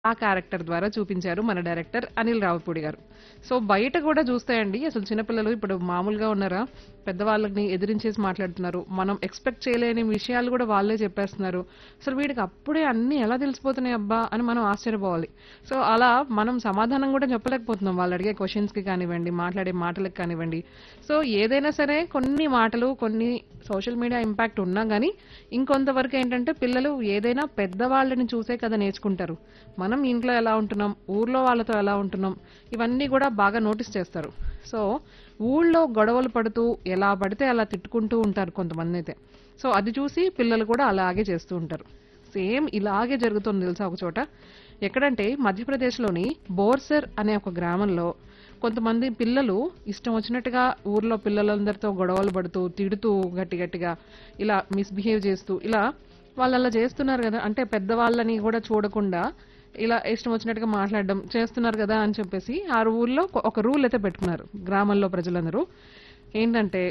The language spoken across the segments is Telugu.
ఆ క్యారెక్టర్ ద్వారా చూపించారు మన డైరెక్టర్ అనిల్ రావిపూడి గారు సో బయట కూడా చూస్తే అండి అసలు చిన్నపిల్లలు ఇప్పుడు మామూలుగా ఉన్నారా పెద్దవాళ్ళని ఎదిరించేసి మాట్లాడుతున్నారు మనం ఎక్స్పెక్ట్ చేయలేని విషయాలు కూడా వాళ్ళే చెప్పేస్తున్నారు అసలు వీడికి అప్పుడే అన్ని ఎలా తెలిసిపోతున్నాయి అబ్బా అని మనం ఆశ్చర్యపోవాలి సో అలా మనం సమాధానం కూడా చెప్పలేకపోతున్నాం వాళ్ళు అడిగే క్వశ్చన్స్ కి కానివ్వండి మాట్లాడే మాటలకు కానివ్వండి సో ఏదైనా సరే కొన్ని మాటలు కొన్ని సోషల్ మీడియా ఇంపాక్ట్ ఉన్నా కానీ ఇంకొంతవరకు ఏంటంటే పిల్లలు ఏదైనా పెద్దవాళ్ళని చూసే కదా నేర్చుకుంటారు మనం ఇంట్లో ఎలా ఉంటున్నాం ఊర్లో వాళ్ళతో ఎలా ఉంటున్నాం ఇవన్నీ కూడా బాగా నోటీస్ చేస్తారు సో ఊళ్ళో గొడవలు పడుతూ ఎలా పడితే అలా తిట్టుకుంటూ ఉంటారు కొంతమంది అయితే సో అది చూసి పిల్లలు కూడా అలాగే చేస్తూ ఉంటారు సేమ్ ఇలాగే జరుగుతుంది తెలుసా ఒక చోట ఎక్కడంటే మధ్యప్రదేశ్లోని బోర్సర్ అనే ఒక గ్రామంలో కొంతమంది పిల్లలు ఇష్టం వచ్చినట్టుగా ఊర్లో పిల్లలందరితో గొడవలు పడుతూ తిడుతూ గట్టి గట్టిగా ఇలా మిస్బిహేవ్ చేస్తూ ఇలా వాళ్ళు అలా చేస్తున్నారు కదా అంటే పెద్దవాళ్ళని కూడా చూడకుండా ఇలా ఇష్టం వచ్చినట్టుగా మాట్లాడడం చేస్తున్నారు కదా అని చెప్పేసి ఆ ఊర్లో ఒక రూల్ అయితే పెట్టుకున్నారు గ్రామంలో ప్రజలందరూ ఏంటంటే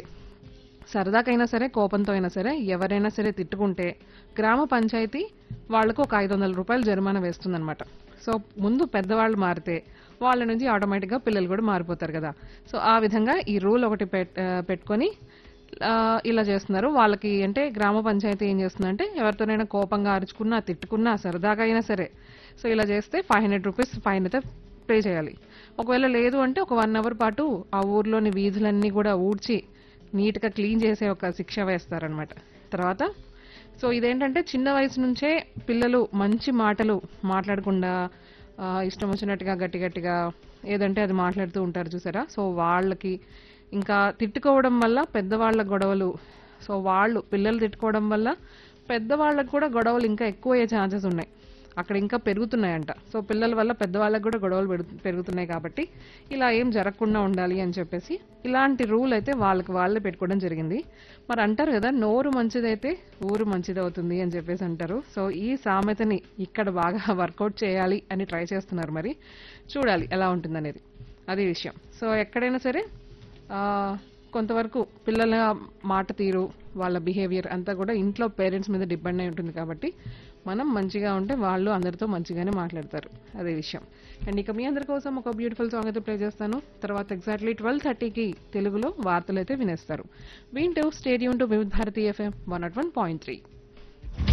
సరదాకైనా సరే కోపంతో అయినా సరే ఎవరైనా సరే తిట్టుకుంటే గ్రామ పంచాయతీ వాళ్లకు ఒక ఐదు వందల రూపాయలు జరిమానా వేస్తుందన్నమాట సో ముందు పెద్దవాళ్ళు మారితే వాళ్ళ నుంచి ఆటోమేటిక్గా పిల్లలు కూడా మారిపోతారు కదా సో ఆ విధంగా ఈ రూల్ ఒకటి పెట్ ఆ, పెట్టుకొని ఆ, ఇలా చేస్తున్నారు వాళ్ళకి అంటే గ్రామ పంచాయతీ ఏం చేస్తుందంటే ఎవరితోనైనా కోపంగా అరుచుకున్నా తిట్టుకున్నా సరదాగా అయినా సరే సో ఇలా చేస్తే ఫైవ్ హండ్రెడ్ రూపీస్ ఫైన్ అయితే పే చేయాలి ఒకవేళ లేదు అంటే ఒక వన్ అవర్ పాటు ఆ ఊర్లోని వీధులన్నీ కూడా ఊడ్చి నీట్గా క్లీన్ చేసే ఒక శిక్ష వేస్తారనమాట తర్వాత సో ఇదేంటంటే చిన్న వయసు నుంచే పిల్లలు మంచి మాటలు మాట్లాడకుండా ఆ, ఇష్టం వచ్చినట్టుగా గట్టి గట్టిగా ఏదంటే అది మాట్లాడుతూ ఉంటారు చూసారా సో వాళ్ళకి ఇంకా తిట్టుకోవడం వల్ల పెద్దవాళ్ళ గొడవలు సో వాళ్ళు పిల్లలు తిట్టుకోవడం వల్ల పెద్దవాళ్ళకు కూడా గొడవలు ఇంకా ఎక్కువ అయ్యే ఛాన్సెస్ ఉన్నాయి అక్కడ ఇంకా పెరుగుతున్నాయంట సో పిల్లల వల్ల పెద్దవాళ్ళకు కూడా గొడవలు పెరుగు- పెరుగుతున్నాయి కాబట్టి ఇలా ఏం జరగకుండా ఉండాలి అని చెప్పేసి ఇలాంటి రూల్ అయితే వాళ్ళకి వాళ్ళే పెట్టుకోవడం జరిగింది మరి అంటారు కదా నోరు మంచిదైతే ఊరు మంచిది అవుతుంది అని చెప్పేసి అంటారు సో ఈ సామెతని ఇక్కడ బాగా వర్కౌట్ చేయాలి అని ట్రై చేస్తున్నారు మరి చూడాలి ఎలా ఉంటుందనేది అది విషయం సో ఎక్కడైనా సరే ఆ, కొంతవరకు పిల్లల మాట తీరు వాళ్ళ బిహేవియర్ అంతా కూడా ఇంట్లో పేరెంట్స్ మీద డిపెండ్ అయి ఉంటుంది కాబట్టి మనం మంచిగా ఉంటే వాళ్ళు అందరితో మంచిగానే మాట్లాడతారు అదే విషయం అండ్ ఇక మీ అందరి కోసం ఒక బ్యూటిఫుల్ సాంగ్ అయితే ప్లే చేస్తాను తర్వాత ఎగ్జాక్ట్లీ ట్వెల్వ్ థర్టీకి తెలుగులో వార్తలు అయితే వినేస్తారు వింటూ stay tuned to Vividh Bharati FM one naught one point three